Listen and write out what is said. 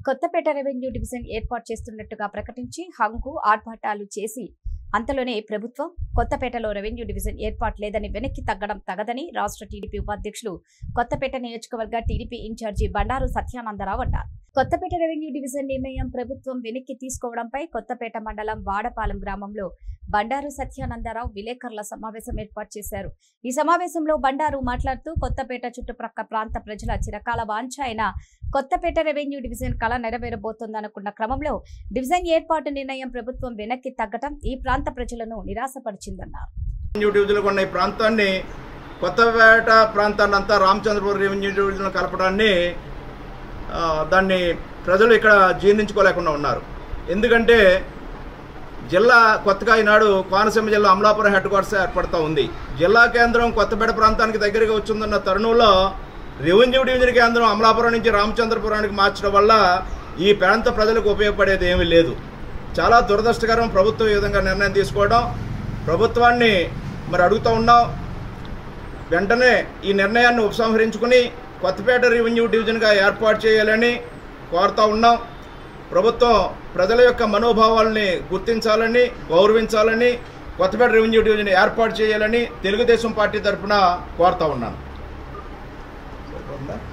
Kothapeta revenue division ఏర్పాటు చేస్తున్నట్టుగా ప్రకటించి హంగు ఆర్భాటాలు చేసి అంతలోనే ప్రభుత్వం కొత్తపేటలో రెవెన్యూ డివిజన్ ఏర్పాటు లేదని వెనక్కి తగ్గడం తగదని రాష్ట్ర టీడీపీ ఉపాధ్యక్షులు కొత్తపేట నియోజకవర్గ టీడీపీ ఇన్ఛార్జి బండారు సత్యానందరావు అన్నారు కొత్తపేట రెవెన్యూ డివిజన్ నిర్ణయం ప్రభుత్వం వెనక్కి తీసుకోవడంపై కొత్తపేట మండలం వాడపాలెం గ్రామంలో బండారు సత్యానందరావు విలేకరుల సమావేశం ఏర్పాటు చేశారు ఈ సమావేశంలో బండారు మాట్లాడుతూ కొత్తపేట చుట్టుప్రక్క ప్రాంత ప్రజల చిరకాల వాంఛ అయిన కొత్తపేట రెవెన్యూ డివిజన్ కళ నెరవేరబోతోందనుకున్న క్రమంలో డివిజన్ ఏర్పాటు నిర్ణయం ప్రభుత్వం వెనక్కి తగ్గటం ఈ ప్రాంత ప్రజలను నిరాశపరిచిందన్నారు రెవెన్యూ డివిజన్లో ఉన్న ఈ ప్రాంతాన్ని కొత్తపేట ప్రాంతాన్ని అంతా రామచంద్రపురం రెవెన్యూ డివిజన్ కలపడాన్ని ఆ, దాన్ని ప్రజలు ఇక్కడ జీర్ణించుకోలేకుండా ఉన్నారు ఎందుకంటే జిల్లా కొత్తగా ఈనాడు కోనసీమ జిల్లా అమలాపురం హెడ్ క్వార్టర్స్ ఏర్పడుతూ ఉంది జిల్లా కేంద్రం కొత్తపేట ప్రాంతానికి దగ్గరగా వచ్చిందన్న తరుణంలో రెవెన్యూ డివిజన్ కేంద్రం అమలాపురం నుంచి రామచంద్రపురానికి మార్చడం వల్ల ఈ ప్రాంత ప్రజలకు ఉపయోగపడేది ఏమీ లేదు చాలా దురదృష్టకరం ప్రభుత్వం ఈ విధంగా నిర్ణయం తీసుకోవడం ప్రభుత్వాన్ని మరి అడుగుతూ ఉన్నాం వెంటనే ఈ నిర్ణయాన్ని ఉపసంహరించుకుని కొత్తపేట రెవెన్యూ డివిజన్గా ఏర్పాటు చేయాలని కోరుతా ఉన్నాం ప్రభుత్వం ప్రజల యొక్క మనోభావాల్ని గుర్తించాలని గౌరవించాలని కొత్తపేట రెవెన్యూ డివిజన్ ఏర్పాటు చేయాలని తెలుగుదేశం పార్టీ తరఫున కోరుతా ఉన్నాను సరిపోతుందా?